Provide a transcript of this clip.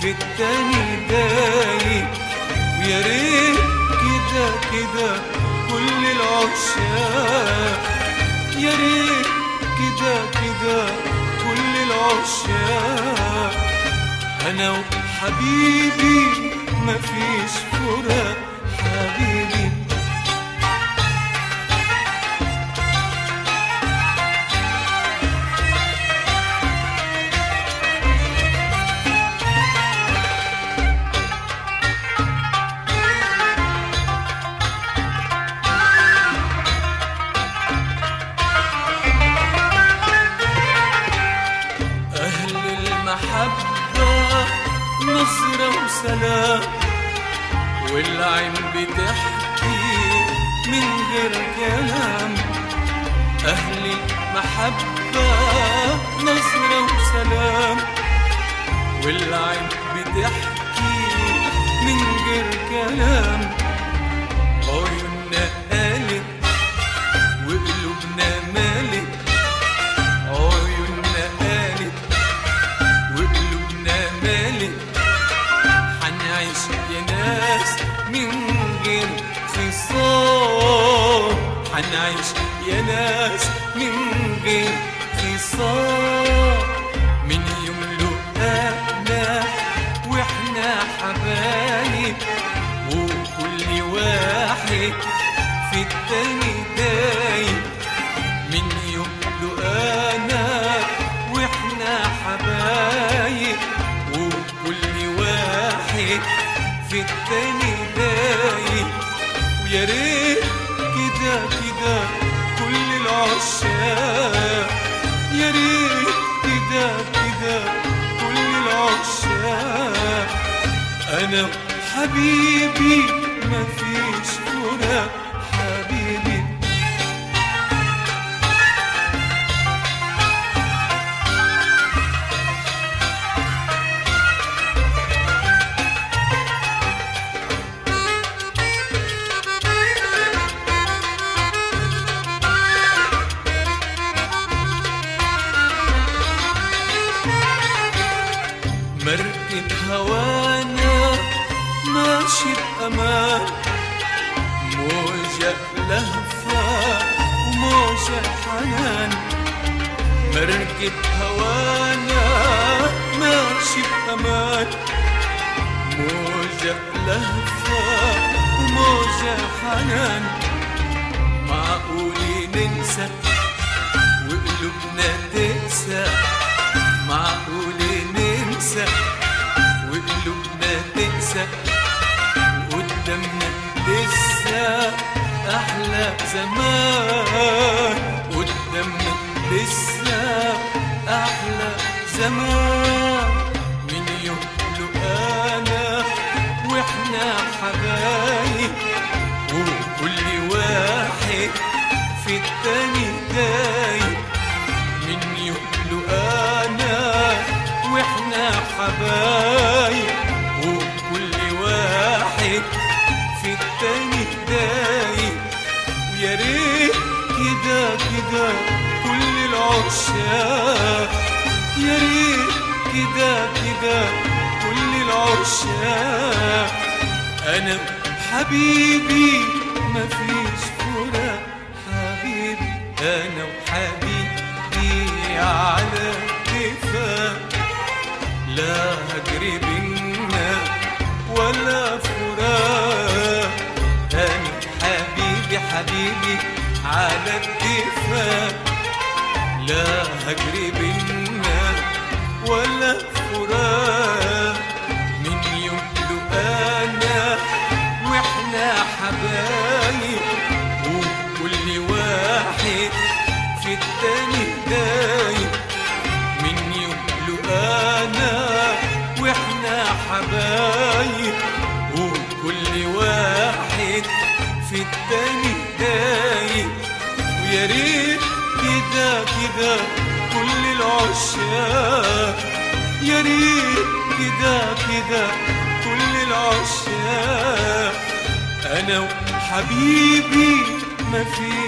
في التاني دايب ويا ريت كده كده كل العشاق يا ريت كده كده كل العشاق انا وحبيبي مفيش فراق حبيبي أهل المحبة نصرة وسلام والعين بتحكي من غير كلام أهل المحبة نصرة وسلام والعين بتحكي من غير كلام عيوننا قالت وقلوبنا مالت عيوننا قالت وقلوبنا مالت حنعيش يا ناس من غير خصام حنعيش يا ناس من غير خصام من يوم لقانا واحنا حبايب وكل واحد في التاني دايب من يوم لقانا واحنا حبايب وكل واحد في التاني دايب ويا ريت كده كده كل العشاق يا ريت كده كده كل العشاق انا حبيبي مفيش فراق حبيبي مركب هوانا ماشي بأمان موجة لهفة وموجة حنان مركب هوانا ماشي بأمان موجة لهفة وموجة حنان معقول ننسى وقلوبنا تنسى معقول ننسى وقلوبنا تنسى وقدامنا لسه احلى زمان قدامنا لسه احلى زمان من يوم لقانا واحنا حبايب وكل واحد في التاني دايب من يوم لقانا واحنا حبايب وكل واحد في التاني دايب ويا ريت كده كده كل العشاق يا ريت كده كده كل العشاق انا حبيبي مفيش فراق حبيبي انا وحبيبي على اتفاق لا هجري بينا ولا فراق انا حبيبي حبيبي على اتفاق لا هجري بينا ولا فراق من يوم لقانا واحنا حبايب وكل واحد في التاني دايب من يوم لقانا واحنا حبايب وكل واحد في التاني دايب ويا ريت كده كده كل العشاق يا ريت كده كده كل العشاق انا وحبيبي مفيش